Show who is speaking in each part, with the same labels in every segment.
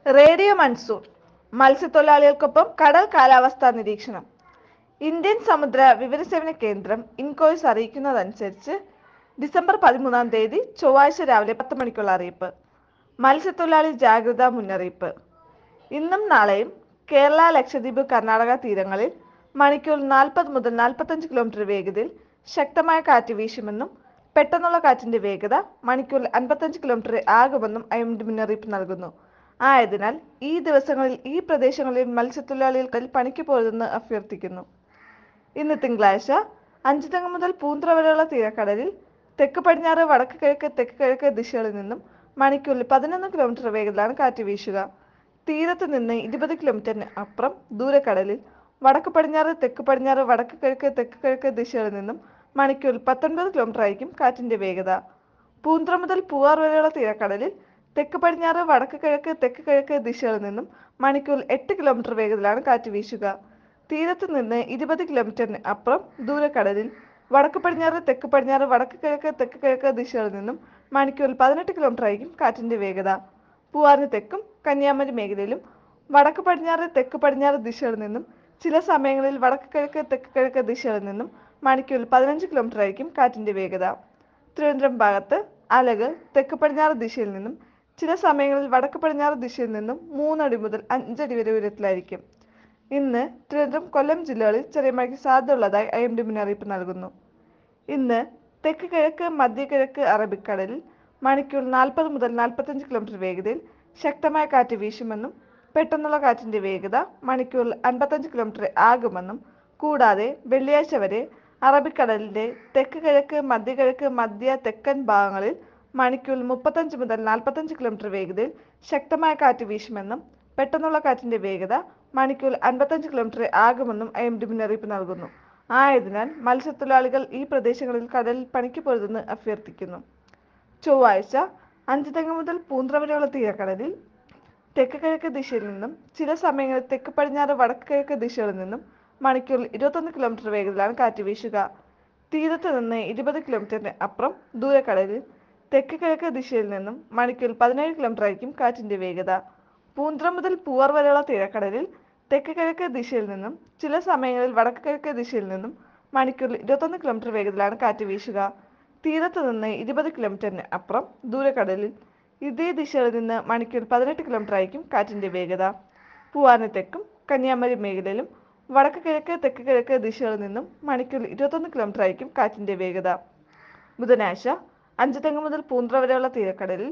Speaker 1: radio monsoon മത്സ്യത്തൊഴിലാളികൾക്കൊപ്പം കടൽ കാലാവസ്ഥാ നിരീക്ഷണം ഇന്ത്യൻ സമുദ്ര വിവരസേവന കേന്ദ്രം ഇൻകോയ്സ് അറിയിക്കുന്നതനുസരിച്ച് ഡിസംബർ പതിമൂന്നാം തീയതി ചൊവ്വാഴ്ച രാവിലെ പത്ത് മണിക്കുള്ള അറിയിപ്പ് മത്സ്യത്തൊഴിലാളി ജാഗ്രതാ മുന്നറിയിപ്പ് ഇന്നും നാളെയും കേരള ലക്ഷദ്വീപ് കർണാടക തീരങ്ങളിൽ മണിക്കൂർ നാൽപ്പത് മുതൽ നാൽപ്പത്തഞ്ച് കിലോമീറ്റർ വേഗതയിൽ ശക്തമായ കാറ്റ് വീശുമെന്നും പെട്ടെന്നുള്ള കാറ്റിന്റെ വേഗത മണിക്കൂറിൽ അൻപത്തഞ്ച് കിലോമീറ്റർ ആകുമെന്നും ഐ എം ഡി മുന്നറിയിപ്പ് നൽകുന്നു ആയതിനാൽ ഈ ദിവസങ്ങളിൽ ഈ പ്രദേശങ്ങളിൽ മത്സ്യത്തൊഴിലാളികൾ പണിക്ക് പോരുതെന്ന് അഭ്യർത്ഥിക്കുന്നു ഇന്ന് തിങ്കളാഴ്ച അഞ്ചുതെങ്ങ് മുതൽ പൂന്തറ വരെയുള്ള തീരക്കടലിൽ തെക്ക് പടിഞ്ഞാറ് വടക്ക് കിഴക്ക് തെക്ക് കിഴക്ക് ദിശകളിൽ നിന്നും മണിക്കൂറിൽ പതിനൊന്ന് കിലോമീറ്റർ വേഗത്തിലാണ് കാറ്റ് വീശുക തീരത്ത് നിന്ന് ഇരുപത് കിലോമീറ്ററിന് അപ്പുറം ദൂരക്കടലിൽ വടക്ക് പടിഞ്ഞാറ് തെക്ക് പടിഞ്ഞാറ് വടക്ക് കിഴക്ക് തെക്ക് കിഴക്ക് ദിശകളിൽ നിന്നും മണിക്കൂറിൽ പത്തൊൻപത് കിലോമീറ്റർ ആയിരിക്കും കാറ്റിന്റെ വേഗത പൂന്തറ മുതൽ പൂവാർ വരെയുള്ള തീരക്കടലിൽ തെക്ക് പടിഞ്ഞാറ് വടക്ക് കിഴക്ക് തെക്ക് കിഴക്ക് ദിശകളിൽ നിന്നും മണിക്കൂറിൽ എട്ട് കിലോമീറ്റർ വേഗത്തിലാണ് കാറ്റ് വീശുക തീരത്ത് നിന്ന് ഇരുപത് കിലോമീറ്ററിന് അപ്പുറം ദൂരക്കടലിൽ വടക്ക് പടിഞ്ഞാറ് തെക്ക് പടിഞ്ഞാറ് വടക്ക് കിഴക്ക് തെക്ക് കിഴക്ക് ദിശകളിൽ നിന്നും മണിക്കൂറിൽ പതിനെട്ട് കിലോമീറ്റർ ആയിരിക്കും കാറ്റിന്റെ വേഗത പൂവാറിന് തെക്കും കന്യാകുമാരി മേഖലയിലും വടക്ക് പടിഞ്ഞാറ് തെക്ക് പടിഞ്ഞാറ് ദിശകളിൽ നിന്നും ചില സമയങ്ങളിൽ വടക്ക് കിഴക്ക് തെക്ക് കിഴക്ക് ദിശകളിൽ നിന്നും മണിക്കൂറിൽ പതിനഞ്ച് കിലോമീറ്റർ ആയിരിക്കും കാറ്റിന്റെ വേഗത തിരുവനന്തപുരം ഭാഗത്ത് അലകൾ തെക്ക് പടിഞ്ഞാറ് ദിശയിൽ നിന്നും ചില സമയങ്ങളിൽ വടക്ക് പടിഞ്ഞാറ് ദിശയിൽ നിന്നും മൂന്നടി മുതൽ അഞ്ചടി വരെ ഉയരത്തിലായിരിക്കും ഇന്ന് തിരുവനന്തപുരം കൊല്ലം ജില്ലകളിൽ ചെറിയ മഴയ്ക്ക് സാധ്യതയുള്ളതായി ഐ എം ഡി മുന്നറിയിപ്പ് നൽകുന്നു ഇന്ന് തെക്ക് കിഴക്ക് മധ്യ കിഴക്ക് അറബിക്കടലിൽ മണിക്കൂർ നാൽപ്പത് മുതൽ നാൽപ്പത്തഞ്ച് കിലോമീറ്റർ വേഗതയിൽ ശക്തമായ കാറ്റ് വീശുമെന്നും പെട്ടെന്നുള്ള കാറ്റിന്റെ വേഗത മണിക്കൂറിൽ അൻപത്തഞ്ച് കിലോമീറ്റർ ആകുമെന്നും കൂടാതെ വെള്ളിയാഴ്ച വരെ അറബിക്കടലിന്റെ തെക്ക് കിഴക്ക് മധ്യ കിഴക്ക് മധ്യ തെക്കൻ ഭാഗങ്ങളിൽ മണിക്കൂറിൽ മുപ്പത്തഞ്ച് മുതൽ നാൽപ്പത്തഞ്ച് കിലോമീറ്റർ വേഗതയിൽ ശക്തമായ കാറ്റ് വീശുമെന്നും പെട്ടെന്നുള്ള കാറ്റിന്റെ വേഗത മണിക്കൂറിൽ അൻപത്തഞ്ച് കിലോമീറ്റർ ആകുമെന്നും ഐ എം ഡി മുന്നറിയിപ്പ് നൽകുന്നു ആയതിനാൽ മത്സ്യത്തൊഴിലാളികൾ ഈ പ്രദേശങ്ങളിൽ കടലിൽ പണിക്ക് പോരുതെന്ന് അഭ്യർത്ഥിക്കുന്നു ചൊവ്വാഴ്ച അഞ്ചുതെങ്ങ് മുതൽ പൂന്തറ വരെയുള്ള തീരക്കടലിൽ തെക്ക് കിഴക്ക് ദിശയിൽ നിന്നും ചില സമയങ്ങളിൽ തെക്ക് പടിഞ്ഞാറ് വടക്ക് കിഴക്ക് ദിശകളിൽ നിന്നും മണിക്കൂറിൽ ഇരുപത്തൊന്ന് കിലോമീറ്റർ വേഗത്തിലാണ് കാറ്റ് വീശുക തീരത്ത് നിന്ന് ഇരുപത് കിലോമീറ്ററിന് അപ്പുറം ദൂരക്കടലിൽ തെക്ക് കിഴക്ക് ദിശയിൽ നിന്നും മണിക്കൂറിൽ പതിനേഴ് കിലോമീറ്റർ ആയിരിക്കും കാറ്റിന്റെ വേഗത പൂന്തറ മുതൽ പൂവാർ വരെയുള്ള തീരക്കടലിൽ തെക്ക് കിഴക്ക് ദിശയിൽ നിന്നും ചില സമയങ്ങളിൽ വടക്ക് കിഴക്ക് ദിശയിൽ നിന്നും മണിക്കൂറിൽ ഇരുപത്തൊന്ന് കിലോമീറ്റർ വേഗത്തിലാണ് കാറ്റ് വീശുക തീരത്ത് നിന്ന് ഇരുപത് കിലോമീറ്ററിന് അപ്പുറം ദൂരക്കടലിൽ ഇതേ ദിശയിൽ നിന്ന് മണിക്കൂർ പതിനെട്ട് കിലോമീറ്റർ ആയിരിക്കും കാറ്റിന്റെ വേഗത പൂവാറിന് തെക്കും കന്യാകുമാരി മേഖലയിലും വടക്ക് കിഴക്ക് തെക്ക് കിഴക്ക് ദിശകളിൽ നിന്നും മണിക്കൂറിൽ ഇരുപത്തൊന്ന് കിലോമീറ്റർ ആയിരിക്കും കാറ്റിന്റെ വേഗത ബുധനാഴ്ച അഞ്ചുതെങ്ങ് മുതൽ പൂന്തറ വരെയുള്ള തീരക്കടലിൽ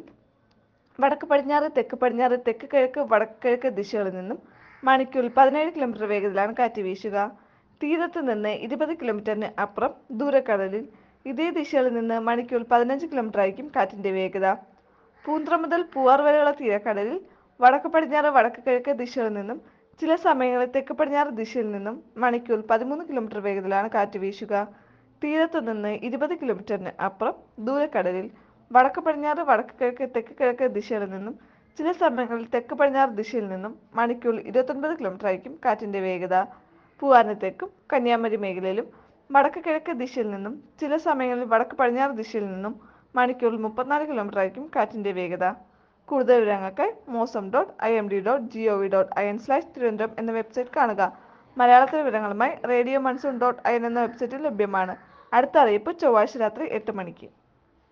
Speaker 1: വടക്ക് പടിഞ്ഞാറ് തെക്ക് പടിഞ്ഞാറ് തെക്ക് കിഴക്ക് വടക്ക് കിഴക്ക് ദിശകളിൽ നിന്നും മണിക്കൂറിൽ പതിനേഴ് കിലോമീറ്റർ വേഗത്തിലാണ് കാറ്റ് വീശുക തീരത്ത് നിന്ന് ഇരുപത് കിലോമീറ്ററിന് അപ്പുറം ദൂരക്കടലിൽ ഇതേ ദിശകളിൽ നിന്ന് മണിക്കൂറിൽ പതിനഞ്ച് കിലോമീറ്റർ ആയിരിക്കും കാറ്റിന്റെ വേഗത പൂന്തറ മുതൽ പൂവാർ വരെയുള്ള തീരക്കടലിൽ വടക്ക് പടിഞ്ഞാറ് വടക്ക് കിഴക്ക് ദിശകളിൽ നിന്നും ചില സമയങ്ങളിൽ തെക്ക് പടിഞ്ഞാറ് ദിശയിൽ നിന്നും മണിക്കൂറിൽ പതിമൂന്ന് കിലോമീറ്റർ വേഗത്തിലാണ് കാറ്റ് വീശുക തീരത്ത് നിന്ന് ഇരുപത് കിലോമീറ്ററിന് അപ്പുറം ദൂരക്കടലിൽ വടക്ക് പടിഞ്ഞാറ് വടക്ക് കിഴക്ക് തെക്ക് കിഴക്ക് ദിശകളിൽ നിന്നും ചില സമയങ്ങളിൽ തെക്ക് പടിഞ്ഞാറ് ദിശയിൽ നിന്നും മണിക്കൂറിൽ ഇരുപത്തൊൻപത് കിലോമീറ്റർ ആയിരിക്കും കാറ്റിന്റെ വേഗത പൂവാറിന് തെക്കും കന്യാകുമാരി മേഖലയിലും വടക്ക് കിഴക്ക് ദിശയിൽ നിന്നും ചില സമയങ്ങളിൽ വടക്ക് പടിഞ്ഞാറ് ദിശയിൽ നിന്നും മണിക്കൂറിൽ മുപ്പത്തിനാല് കിലോമീറ്റർ ആയിരിക്കും കാറ്റിന്റെ വേഗത കൂടുതൽ വിവരങ്ങൾക്ക് mausam dot I M D dot G O V dot I N slash Thiruvananthapuram എന്ന വെബ്സൈറ്റ് കാണുക മലയാളത്തിലെ വിവരങ്ങളുമായി radio monsoon dot I N എന്ന വെബ്സൈറ്റിൽ ലഭ്യമാണ് അടുത്ത അറിയിപ്പ് ചൊവ്വാഴ്ച രാത്രി എട്ട് മണിക്ക്